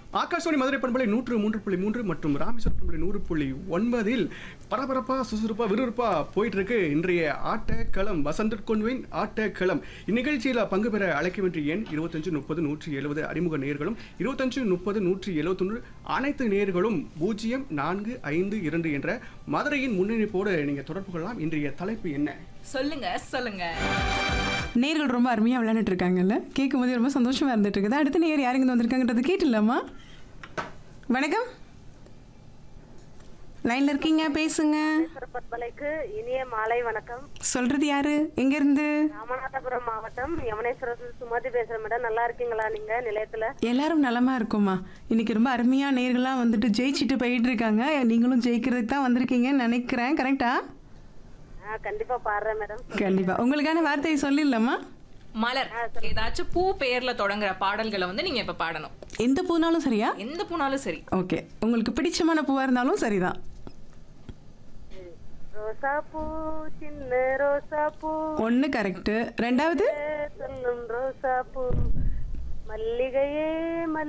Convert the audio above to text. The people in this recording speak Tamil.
ஆகாஷவாணி மதுரை பண்பலை நூற்று மூன்று புள்ளி மூன்று மற்றும் ராமேஸ்வரம் பண்பலை நூறு புள்ளி ஒன்பதில் பரபரப்பா சுசுறுப்பா விறுவிறுப்பா போயிட்டு இருக்கு இன்றைய ஆட்டக்களம் வசந்தர் கொன்வின் ஆட்டக்களம் இந்நிகழ்ச்சியில் பங்கு பெற அழைக்க வேண்டிய எண் இருபத்தஞ்சு முப்பது நூற்றி எழுபது அறிமுக நேர்களும் இருபத்தஞ்சு முப்பது நூற்றி எழுபத்தொன்று அனைத்து நேர்களும் பூஜ்ஜியம் நான்கு ஐந்து இரண்டு என்ற மதுரையின் முன்னணிப்போடு நீங்க தொடர்பு கொள்ளலாம் இன்றைய தலைப்பு என்ன சொல்லுங்க சொல்லுங்க நேர்கள் ரொம்ப அருமையாக விளையாண்டுட்டு இருக்காங்கல்ல கேட்கும் போது ரொம்ப சந்தோஷமா இருந்துட்டு இருக்குது அடுத்த நேர் யாருங்க இங்க வந்திருக்காங்கன்றது கேட்டுலாமா வணக்கம் லைன்ல இருக்கீங்க பேசுங்க பற்பலைக்கு இனிய மாலை வணக்கம் சொல்றது யாரு எங்க இருந்து ராமநாதபுரம் மாவட்டம் யமுனேஸ்வரத்தில் சுமதி பேசுறேன் மேடம் நல்லா இருக்கீங்களா நீங்க நிலையத்துல எல்லாரும் நலமா இருக்குமா இன்னைக்கு ரொம்ப அருமையா நேர்கள்லாம் வந்துட்டு ஜெயிச்சிட்டு போயிட்டு இருக்காங்க நீங்களும் ஜெயிக்கிறதுக்கு தான் வந்திருக்கீங்கன்னு நினைக்கிறேன் கரெக்டா ஆ, கண்டிப்பா பாடுறேன் மேடம் கண்டிப்பா உங்களுக்கான வார்த்தையை சொல்லிடலாமா மலர் ஏதாச்சும் பூ பெயர்ல தொடங்குற பாடல்களை வந்து நீங்க இப்ப பாடணும் எந்த பூனாலும் சரியா எந்த பூனாலும் சரி ஓகே உங்களுக்கு பிடிச்சமான பூவா இருந்தாலும் சரிதான் ரோசா பூ சின்ன ரோசா பூ ஒன்று கரெக்டு ரெண்டாவது சொல்லும் ரோசா பூ மல்லிகையே